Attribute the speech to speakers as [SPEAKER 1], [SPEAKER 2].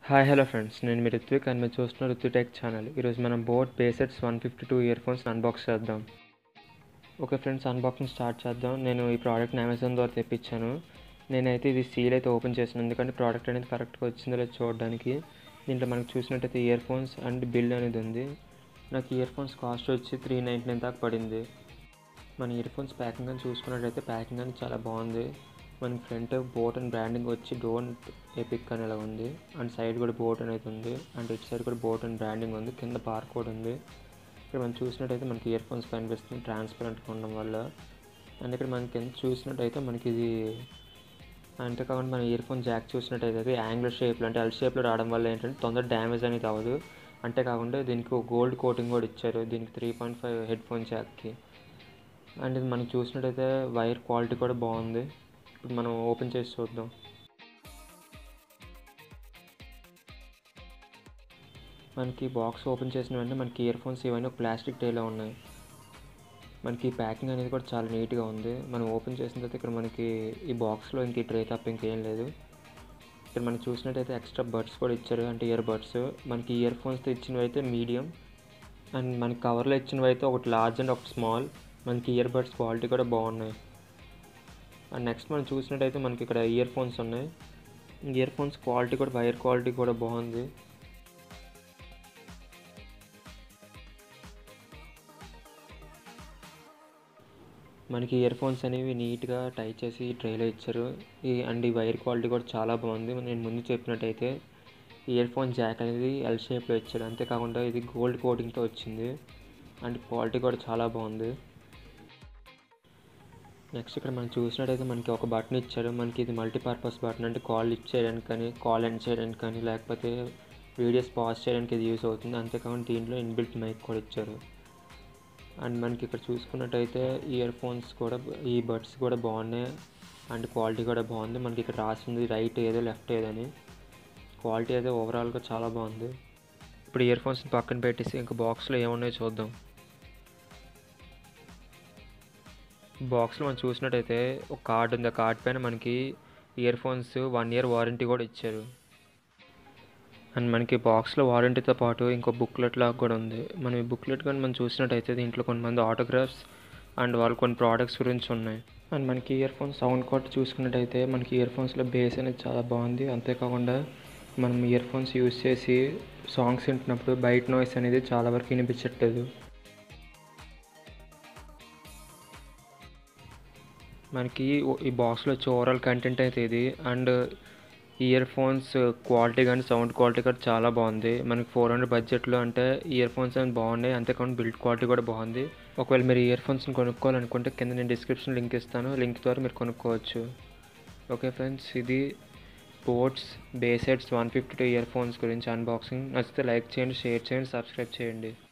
[SPEAKER 1] hi hello friends నేను మీ Ritwik and మీరు చూస్తున్న రిత్విటెక్ ఛానల్ ఈరోజు మనం boat bassheads one fifty two earphones unbox చేద్దాం ఓకే ఫ్రెండ్స్ అన్బాక్సింగ్ స్టార్ట్ చేద్దాం నేను ఈ ప్రోడక్ట్ని అమెజాన్ ద్వారా తెప్పించాను నేనైతే ఇది సీల్ అయితే ఓపెన్ చేసాను ఎందుకంటే ప్రోడక్ట్ అనేది కరెక్ట్గా వచ్చిందో లేదో చూడడానికి దీంట్లో మనకు చూసినట్టయితే ఇయర్ ఫోన్స్ అండ్ బిల్ అనేది ఉంది నాకు ఇయర్ ఫోన్స్ కాస్ట్ వచ్చి త్రీ నైంటీ నైన్ దాకా పడింది మన ఇయర్ ఫోన్స్ ప్యాకింగ్ అని చూసుకున్నట్టయితే ప్యాకింగ్ అని చాలా బాగుంది మనకి ఫ్రంట్ బోట్ అండ్ బ్రాండింగ్ వచ్చి డోంట్ ఎపిక్ అని ఇలా ఉంది అండ్ సైడ్ కూడా బోట్ అనేది ఉంది అండ్ ఇటు సైడ్ కూడా బోట్ అండ్ బ్రాండింగ్ ఉంది కింద బార్ కోడ్ ఉంది ఇక్కడ మనం చూసినట్టయితే మనకి ఇయర్ ఫోన్స్ కనిపిస్తుంది ట్రాన్స్పరెంట్గా ఉండడం వల్ల అండ్ ఇక్కడ మనకి ఎంత చూసినట్టయితే మనకి ఇది అంతేకాకుండా మన ఇయర్ ఫోన్ జాక్ చూసినట్టయితే అది యాంగులర్ షేప్లో అంటే ఎల్ షేప్లో రావడం వల్ల ఏంటంటే తొందర డ్యామేజ్ అనేది అవ్వదు అంతేకాకుండా దీనికి ఒక గోల్డ్ కోటింగ్ కూడా ఇచ్చారు దీనికి three point five headphone జాక్కి అండ్ ఇది మనం చూసినట్టయితే వైర్ క్వాలిటీ కూడా బాగుంది ఇప్పుడు మనం ఓపెన్ చేసి చూద్దాం మనకి బాక్స్ ఓపెన్ చేసిన వెంటనే మనకి ఇయర్ ఫోన్స్ ఇవన్నీ ఒక ప్లాస్టిక్ ట్రేలో ఉన్నాయి మనకి ప్యాకింగ్ అనేది కూడా చాలా నీట్గా ఉంది మనం ఓపెన్ చేసిన తర్వాత ఇక్కడ మనకి ఈ బాక్స్లో ఇంక ఈ ట్రే తప్ప ఇంకేం లేదు ఇక్కడ మనం చూసినట్టయితే ఎక్స్ట్రా బడ్స్ కూడా ఇచ్చారు అంటే ఇయర్ బడ్స్ మనకి ఇయర్ ఫోన్స్తో ఇచ్చినవి అయితే మీడియం అండ్ మనకి కవర్లో ఇచ్చినవి అయితే ఒకటి లార్జ్ అండ్ ఒకటి స్మాల్ మనకి ఇయర్ బడ్స్ క్వాలిటీ కూడా బాగున్నాయి అండ్ నెక్స్ట్ మనం చూసినట్టయితే మనకి ఇక్కడ ఇయర్ ఫోన్స్ ఉన్నాయి ఇయర్ ఫోన్స్ క్వాలిటీ కూడా వైర్ క్వాలిటీ కూడా బాగుంది మనకి ఇయర్ ఫోన్స్ అనేవి నీట్గా టై చేసి ట్రైలో ఇచ్చారు ఈ అండ్ ఈ వైర్ క్వాలిటీ కూడా చాలా బాగుంది నేను ముందు చెప్పినట్టయితే ఇయర్ ఫోన్ జాక్ అనేది ఎల్ షేప్లో ఇచ్చారు అంతేకాకుండా ఇది గోల్డ్ కోటింగ్తో వచ్చింది అండ్ క్వాలిటీ కూడా చాలా బాగుంది నెక్స్ట్ ఇక్కడ మనం చూసినట్టయితే మనకి ఒక బటన్ ఇచ్చారు మనకి ఇది మల్టీపర్పస్ బటన్ అంటే కాల్ లిఫ్ట్ చేయడానికి కానీ కాల్ ఎండ్ చేయడానికి కానీ లేకపోతే వీడియోస్ పాజ్ చేయడానికి ఇది యూస్ అవుతుంది అంతేకాకుండా దీంట్లో ఇన్బిల్ట్ మైక్ కూడా ఇచ్చారు అండ్ మనకి ఇక్కడ చూసుకున్నట్టయితే ఇయర్ ఫోన్స్ కూడా ఈ బడ్స్ కూడా బాగున్నాయి అండ్ క్వాలిటీ కూడా బాగుంది మనకి ఇక్కడ రాసింది రైట్ ఏదో లెఫ్ట్ ఏదని క్వాలిటీ అయితే ఓవరాల్గా చాలా బాగుంది ఇప్పుడు ఇయర్ ఫోన్స్ని పక్కన పెట్టేసి ఇంకా బాక్స్లో ఏమున్నాయో చూద్దాం బాక్స్లో మనం చూసినట్టయితే ఒక కార్డ్ ఉంది ఆ కార్డ్ పైన మనకి earphones one year warranty కూడా ఇచ్చారు అండ్ మనకి బాక్స్లో వారంటీతో పాటు ఇంకో బుక్లెట్ లాగా కూడా ఉంది మనం ఈ బుక్లెట్ కానీ మనం చూసినట్టయితే దీంట్లో కొంతమంది ఆటోగ్రాఫ్స్ అండ్ వాళ్ళు కొన్ని ప్రోడక్ట్స్ గురించి ఉన్నాయి అండ్ మనకి ఇయర్ ఫోన్ సౌండ్ కూడా చూసుకున్నట్టయితే మనకి ఇయర్ ఫోన్స్లో బేస్ అనేది చాలా బాగుంది అంతేకాకుండా మనం ఇయర్ ఫోన్స్ యూస్ చేసి సాంగ్స్ వింటున్నప్పుడు బయట నాయిస్ అనేది చాలా వరకు వినిపించట్లేదు మనకి ఈ బాక్స్లో వచ్చే ఓవరాల్ కంటెంట్ అయితే ఇది అండ్ ఇయర్ ఫోన్స్ క్వాలిటీ కానీ సౌండ్ క్వాలిటీ కూడా చాలా బాగుంది మనకి ఫోర్ హండ్రెడ్ బడ్జెట్లో అంటే ఇయర్ ఫోన్స్ అని బాగున్నాయి అంతేకాకుండా బిల్డ్ క్వాలిటీ కూడా బాగుంది ఒకవేళ మీరు ఇయర్ ఫోన్స్ని కొనుక్కోవాలనుకుంటే కింద నేను డిస్క్రిప్షన్ లింక్ ఇస్తాను లింక్ ద్వారా మీరు కొనుక్కోవచ్చు ఓకే ఫ్రెండ్స్ ఇది boat's bassheads one fifty two earphones గురించి అన్బాక్సింగ్ నచ్చితే లైక్ చేయండి షేర్ చేయండి సబ్స్క్రైబ్ చేయండి